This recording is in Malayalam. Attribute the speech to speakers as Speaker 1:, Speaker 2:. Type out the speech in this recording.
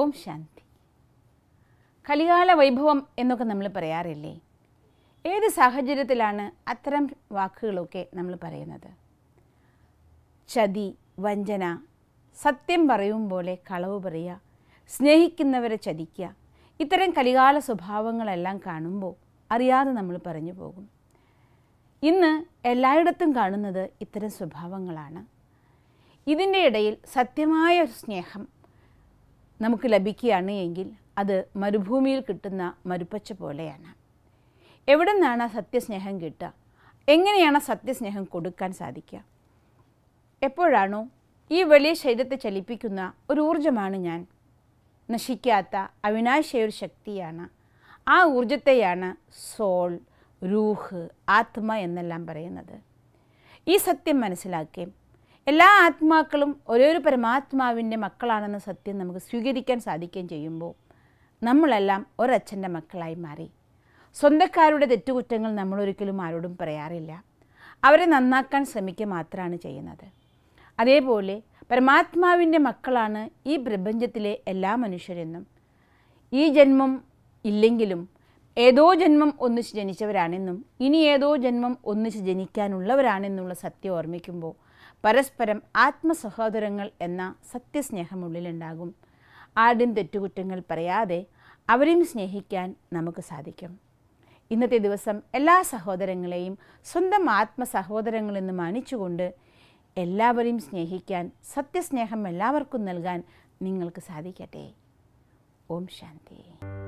Speaker 1: ഓം ശാന്തി കലികാല വൈഭവം എന്നൊക്കെ നമ്മൾ പറയാറില്ലേ ഏത് സാഹചര്യത്തിലാണ് അത്തരം വാക്കുകളൊക്കെ നമ്മൾ പറയുന്നത് ചതി വഞ്ചന സത്യം പറയും പോലെ കളവ് പറയുക സ്നേഹിക്കുന്നവരെ ചതിക്കുക ഇത്തരം കലികാല സ്വഭാവങ്ങളെല്ലാം കാണുമ്പോൾ അറിയാതെ നമ്മൾ പറഞ്ഞു പോകും ഇന്ന് എല്ലായിടത്തും കാണുന്നത് ഇത്തരം സ്വഭാവങ്ങളാണ് ഇതിൻ്റെ ഇടയിൽ സത്യമായ ഒരു സ്നേഹം നമുക്ക് ലഭിക്കുകയാണ് എങ്കിൽ അത് മരുഭൂമിയിൽ കിട്ടുന്ന മരുപ്പച്ച പോലെയാണ് എവിടെ നിന്നാണ് ആ സത്യസ്നേഹം കിട്ടുക എങ്ങനെയാണ് ആ സത്യസ്നേഹം കൊടുക്കാൻ സാധിക്കുക എപ്പോഴാണോ ഈ വലിയ ശരീരത്തെ ചലിപ്പിക്കുന്ന ഒരു ഊർജമാണ് ഞാൻ നശിക്കാത്ത അവിനാശയ ഒരു ശക്തിയാണ് ആ ഊർജത്തെയാണ് സോൾ രൂഹ് ആത്മ എന്നെല്ലാം പറയുന്നത് ഈ സത്യം മനസ്സിലാക്കുകയും എല്ലാ ആത്മാക്കളും ഒരേ ഒരു പരമാത്മാവിൻ്റെ മക്കളാണെന്ന സത്യം നമുക്ക് സ്വീകരിക്കാൻ സാധിക്കുകയും ചെയ്യുമ്പോൾ നമ്മളെല്ലാം ഒരച്ഛൻ്റെ മക്കളായി മാറി സ്വന്തക്കാരുടെ തെറ്റുകുറ്റങ്ങൾ നമ്മളൊരിക്കലും ആരോടും പറയാറില്ല അവരെ നന്നാക്കാൻ ശ്രമിക്കുക മാത്രമാണ് ചെയ്യുന്നത് അതേപോലെ പരമാത്മാവിൻ്റെ മക്കളാണ് ഈ പ്രപഞ്ചത്തിലെ എല്ലാ മനുഷ്യരെന്നും ഈ ജന്മം ഇല്ലെങ്കിലും ഏതോ ജന്മം ഒന്നിച്ച് ജനിച്ചവരാണെന്നും ഇനി ഏതോ ജന്മം ഒന്നിച്ച് ജനിക്കാനുള്ളവരാണെന്നുള്ള സത്യം ഓർമ്മിക്കുമ്പോൾ പരസ്പരം ആത്മസഹോദരങ്ങൾ എന്ന സത്യസ്നേഹം ഉള്ളിലുണ്ടാകും ആരും തെറ്റുകുറ്റങ്ങൾ പറയാതെ അവരെയും സ്നേഹിക്കാൻ നമുക്ക് സാധിക്കും ഇന്നത്തെ ദിവസം എല്ലാ സഹോദരങ്ങളെയും സ്വന്തം ആത്മസഹോദരങ്ങളെന്ന് മാനിച്ചുകൊണ്ട് എല്ലാവരെയും സ്നേഹിക്കാൻ സത്യസ്നേഹം എല്ലാവർക്കും നൽകാൻ നിങ്ങൾക്ക് സാധിക്കട്ടെ ഓം ശാന്തി